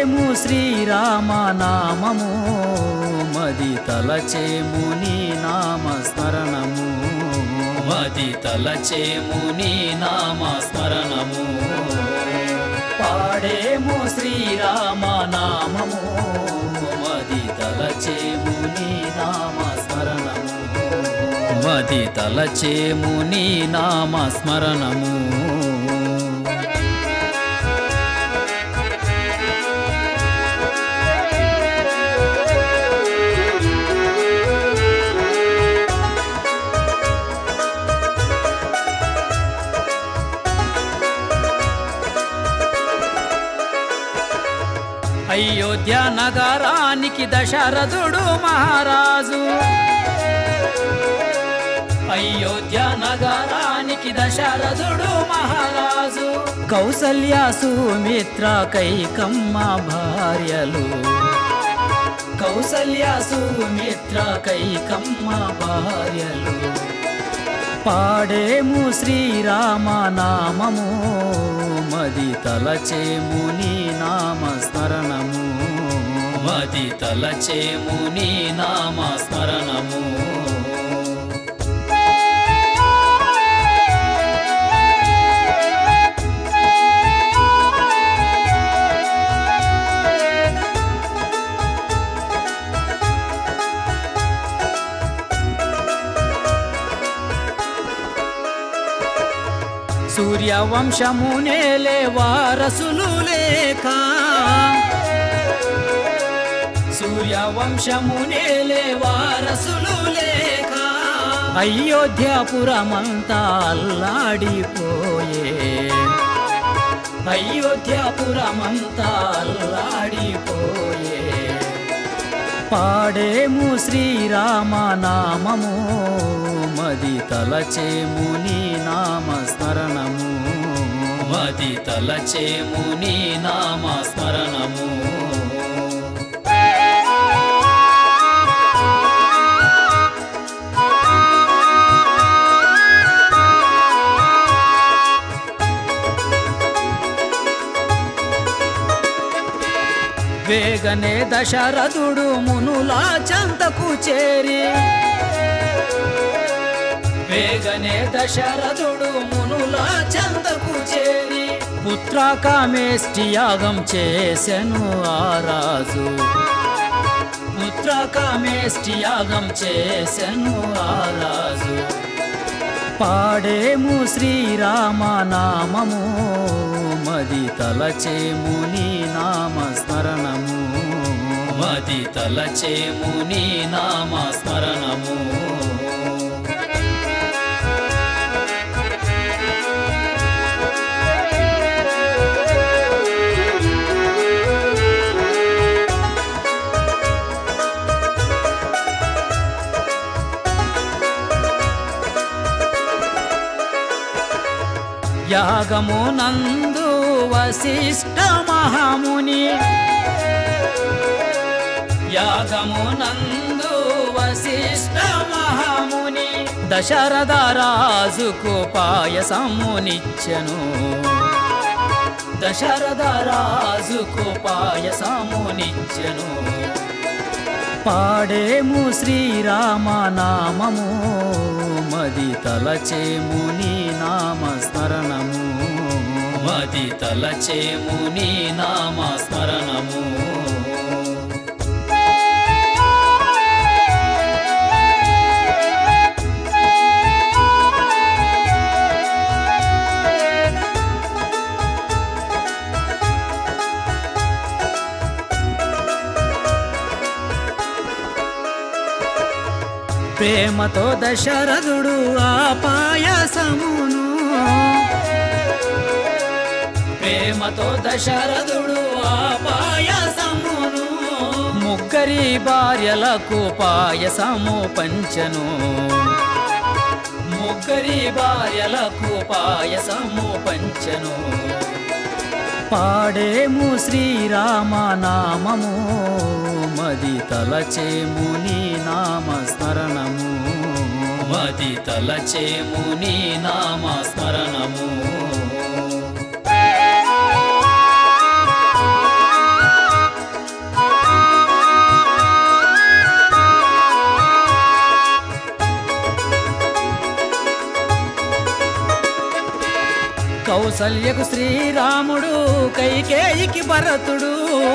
పాడేము శ్రీరామ నామము మది తలచేము నీ నామ స్మరణము మది తలచేము నీ నామ స్మరణము పాడేము శ్రీరామ నామము మది తలచేము నీ నామ స్మరణము మది తలచేము నీ నామ స్మరణము అయోధ్య నగరానికి దశరథుడు మహారాజు అయోధ్య నగరానికి దశరథుడు మహారాజు కౌసల్య సుమిత్ర కైకమ్మ భార్యలు కౌసల్య సుమిత్ర కైకమ్మ భార్యలు పాడేము శ్రీరామ నామము మది తలచేము నీ నామ స్మరణము మది తలచేము నీ నామ స్మరణము సూర్యవంశమునేలే వారసులు లేక సూర్యవంశమునేలే వారసులు లేక అయోధ్యాపురమంతా అల్లాడిపోయే అయోధ్యాపురమంతా అల్లాడిపోయే పాడేము శ్రీరామ నామము మది తలచేము నీ నామ స్మరణము మది తలచేము నీ నామ స్మరణము వేగనే దశరథుడు మునులా చెంతకు చేరి వేగనే దశరథుడు మునులా చెంతకు చేరి పుత్రాకామేష్టి యాగం చేసెను ఆ రాజు పుత్రాకామేష్టి యాగం చేసెను ఆ రాజు పాడేము శ్రీరామ నామము మది తలచేము నీ నామ స్మరణము మది తలచేము నీ నామ స్మరణము యాగము నందు వశిష్ఠ మహాముని యాగము నందు వశిష్ఠ మహాముని దశరథ రాజుకు పాయసమునిచ్చెను దశరథ రాజుకు పాయసమునిచ్చెను పాడేము శ్రీరామ నామము మది తలచేము నీ నామ స్మరణము మది తలచేము నీ నామ స్మరణము ప్రేమతో దశరథుడు ఆ పాయసమును ప్రేమతో దశరథుడు ఆ పాయసమును ముగ్గురి భార్యలకు పాయసము పంచను ముగ్గురి భార్యలకు పాయసము పంచను పాడేము శ్రీరామ నామము మది తలచేము నీ నామ స్మరణము మది తలచేము నీ నామ స్మరణము కౌసల్యకు శ్రీరాముడు కైకేయికి భరతుడు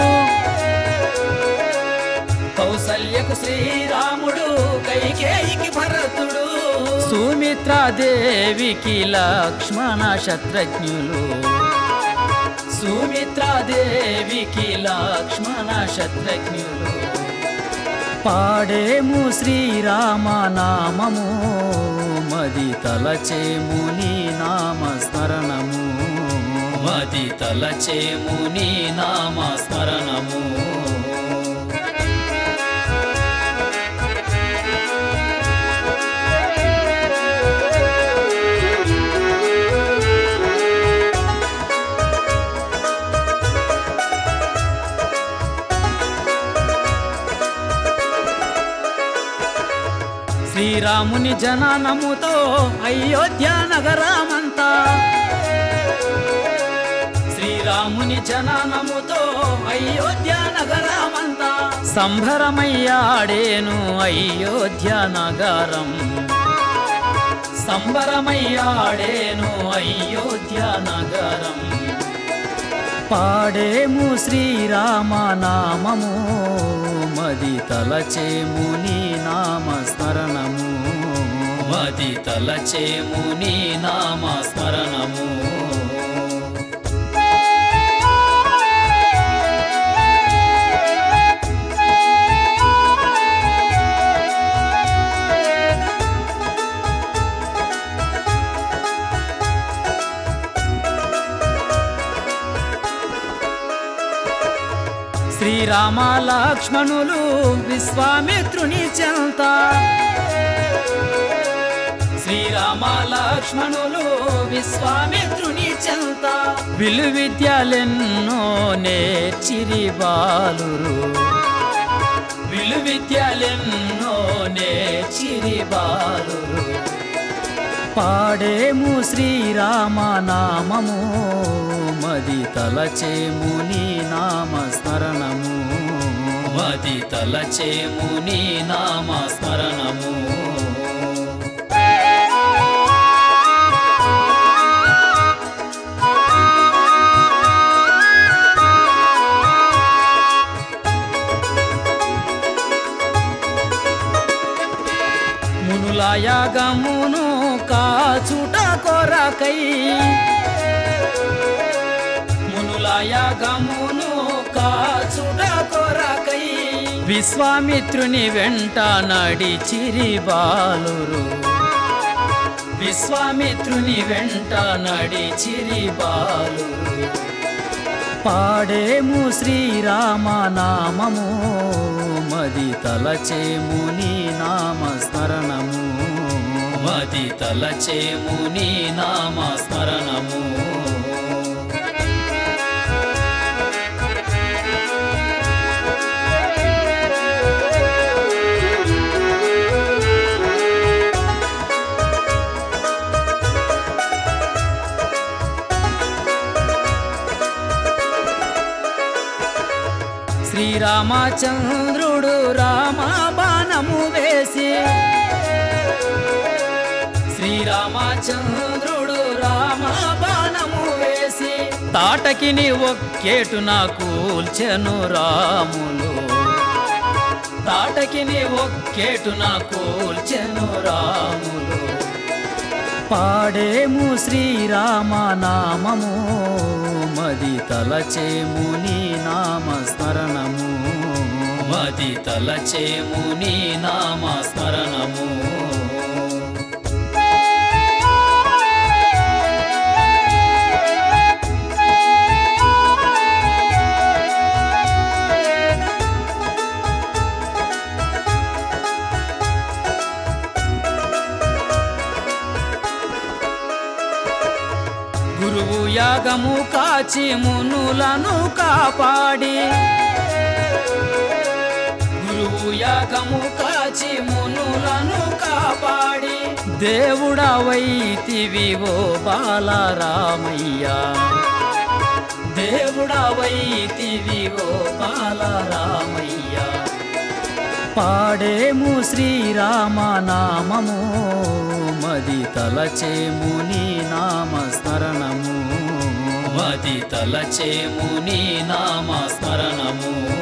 కౌసల్యకు శ్రీరాముడు కైకేయికి భరతుడు సుమిత్రాదేవికి లక్ష్మణ శత్రుఘ్నులు సుమిత్రాదేవికి లక్ష్మణ శత్రుఘ్నులు పాడేము శ్రీరామ నామము మది తలచేము నీ నామ స్మరణము మది తలచేము నీ నామ స్మరణము శ్రీరాముని జననముతో అయోధ్య నగరమంతా శ్రీరాముని జననముతో అయోధ్య నగరమంతా సంభరమయ్యాడేను అయోధ్య నగరం సంబరమయ్యాడేను అయోధ్య నగరం పాడేము శ్రీరామ నామము మది తలచేము నీ నామ స్మరణము మది తలచేము నీ నామ స్మరణము శ్రీరామ లక్ష్మణులు విశ్వామిత్రుని చెంత శ్రీరామ లక్ష్మణులు విశ్వామిత్రుని చెంత విలు విద్యలెన్నో నేర్చిరి బాలురు విలు విద్యలెన్నో నేర్చిరి బాలురు పాడేము శ్రీరామ నామము మది తలచేము నీ నామ స్మరణము మది తలచేము నీ నామ స్మరణము మునుల యాగమును కాచుట కొరకై మునుల యాగమును కాచుట కొరకై విశ్వామిత్రుని వెంట నడిచిరి బాలురు విశ్వామిత్రుని వెంట నడిచిరి బాలురు పాడేము శ్రీరామ నామము మది తలచేము నీ నామ స్మరణము మది తలచేము నీ నామ స్మరణము శ్రీరామచంద్రుడు రామ బాణము వేసి శ్రీరామచంద్రుడు రామ బాణము వేసి తాటకిని ఒక్కేటున కూల్చెను రాములు తాటకిని ఒక్కేటున కూల్చెను రాములు పాడేము శ్రీరామ నామము మది తలచేము నీ నామ స్మరణము మది తలచేము నీ నామ స్మరణము గురువు యాగము కాచి మునులను కాపాడి గురువు యాగము కాచి మునులను కాపాడి దేవుడవైతివి ఓ బాలరామయ్య దేవుడవైతివి ఓ బాలరామయ్య పాడేము శ్రీరామ నామము మది తలచేము నీ నామ స్మరణము మది తలచేము నీ నామ స్మరణము